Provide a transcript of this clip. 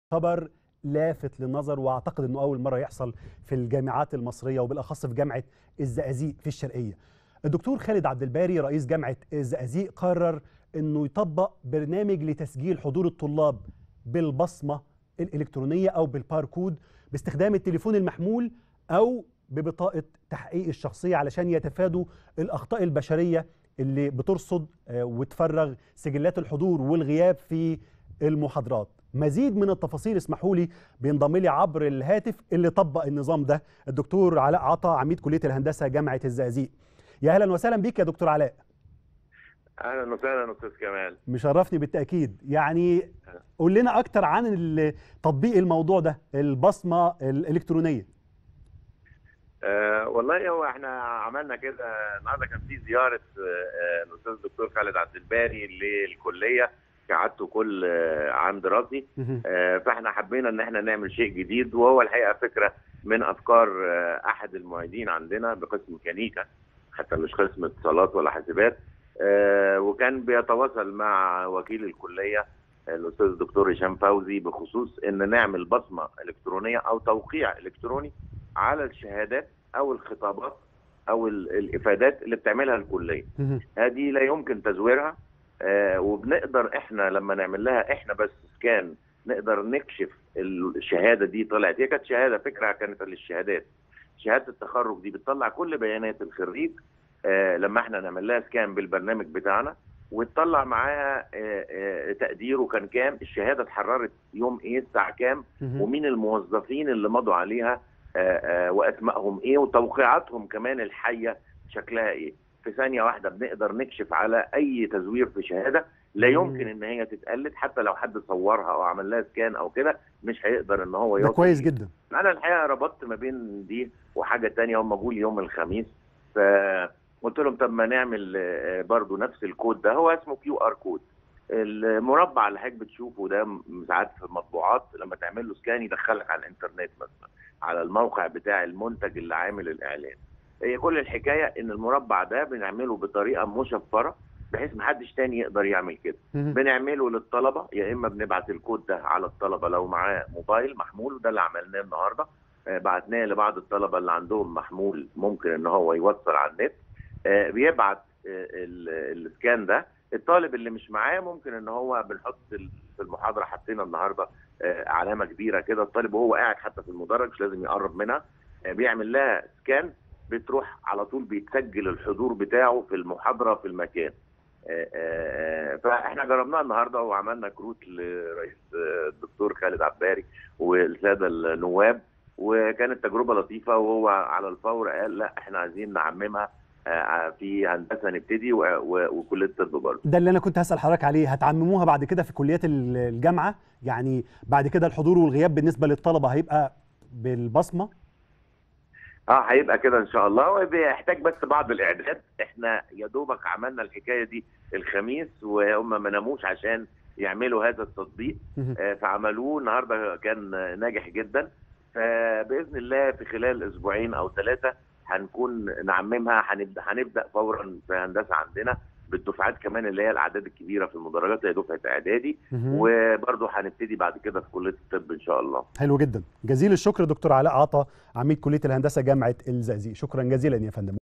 خبر لافت للنظر واعتقد انه اول مره يحصل في الجامعات المصريه وبالاخص في جامعه الزقازيق في الشرقيه. الدكتور خالد عبد الباري رئيس جامعه الزقازيق قرر انه يطبق برنامج لتسجيل حضور الطلاب بالبصمه الالكترونيه او بالباركود باستخدام التليفون المحمول او ببطاقه تحقيق الشخصيه علشان يتفادوا الاخطاء البشريه اللي بترصد وتفرغ سجلات الحضور والغياب في المحاضرات مزيد من التفاصيل اسمحوا لي بينضم لي عبر الهاتف اللي طبق النظام ده الدكتور علاء عطا عميد كليه الهندسه جامعه الزقازيق يا اهلا وسهلا بيك يا دكتور علاء اهلا وسهلا استاذ كمال مشرفني بالتاكيد يعني قول لنا اكتر عن تطبيق الموضوع ده البصمه الالكترونيه أه والله هو احنا عملنا كده النهارده كان في زياره أه الاستاذ الدكتور خالد عبد الباري للكليه كعادته كل عام دراسي أه فاحنا حبينا ان احنا نعمل شيء جديد وهو الحقيقه فكره من افكار احد المعيدين عندنا بقسم ميكانيكا حتى مش قسم اتصالات ولا حاسبات وكان بيتواصل مع وكيل الكليه الاستاذ الدكتور هشام فوزي بخصوص ان نعمل بصمه الكترونيه او توقيع الكتروني على الشهادات او الخطابات او الافادات اللي بتعملها الكليه هذه لا يمكن تزويرها آه وبنقدر احنا لما نعمل لها احنا بس سكان نقدر نكشف الشهاده دي طلعت هي كانت شهاده فكره كانت للشهادات شهاده التخرج دي بتطلع كل بيانات الخريج آه لما احنا نعمل لها سكان بالبرنامج بتاعنا وتطلع معاها آه تقديره كان كام الشهاده اتحررت يوم ايه الساعه كام ومين الموظفين اللي مضوا عليها واسمائهم ايه وتوقيعاتهم كمان الحيه شكلها ايه في ثانيه واحده بنقدر نكشف على اي تزوير في شهاده لا يمكن ان هي تتقلد حتى لو حد صورها او عمل لها سكان او كده مش هيقدر ان هو ده كويس جدا انا الحقيقه ربطت ما بين دي وحاجه تانية هم جولي يوم الخميس فقلت لهم طب ما نعمل برضو نفس الكود ده هو اسمه كيو ار كود المربع اللي حضرتك بتشوفه ده ساعات في المطبوعات لما تعمل له سكان يدخلك على الانترنت مثلا على الموقع بتاع المنتج اللي عامل الاعلان هي كل الحكايه ان المربع ده بنعمله بطريقه مشفره بحيث محدش تاني يقدر يعمل كده بنعمله للطلبه يا اما بنبعت الكود ده على الطلبه لو معاه موبايل محمول وده اللي عملناه النهارده آه بعتناه لبعض الطلبه اللي عندهم محمول ممكن ان هو يوصل على النت آه بيبعت آه السكان ده الطالب اللي مش معاه ممكن ان هو بنحط في المحاضره حطينا النهارده علامه كبيره كده الطالب وهو قاعد حتى في المدرج مش لازم يقرب منها بيعمل لها سكان بتروح على طول بيتسجل الحضور بتاعه في المحاضره في المكان فاحنا جربناها النهارده وعملنا كروت لرئيس الدكتور خالد عباري والساده النواب وكانت تجربه لطيفه وهو على الفور قال لا احنا عايزين نعممها في هندسه نبتدي وكليه الطب برضه ده اللي انا كنت هسال حضرتك عليه هتعمموها بعد كده في كليات الجامعه يعني بعد كده الحضور والغياب بالنسبه للطلبه هيبقى بالبصمه اه هيبقى كده ان شاء الله وبيحتاج بس بعض الاعداد احنا يا دوبك عملنا الحكايه دي الخميس وهم ما ناموش عشان يعملوا هذا التطبيق آه فعملوه النهارده كان ناجح جدا فباذن الله في خلال اسبوعين او ثلاثه هنكون نعممها هنبدا هنبدا فورا في هندسه عندنا بالدفعات كمان اللي هي الاعداد الكبيره في المدرجات هي دفعه اعدادي وبرضه هنبتدي بعد كده في كليه الطب ان شاء الله. حلو جدا، جزيل الشكر دكتور علاء عطا عميد كليه الهندسه جامعه الزقازيق، شكرا جزيلا يا فندم.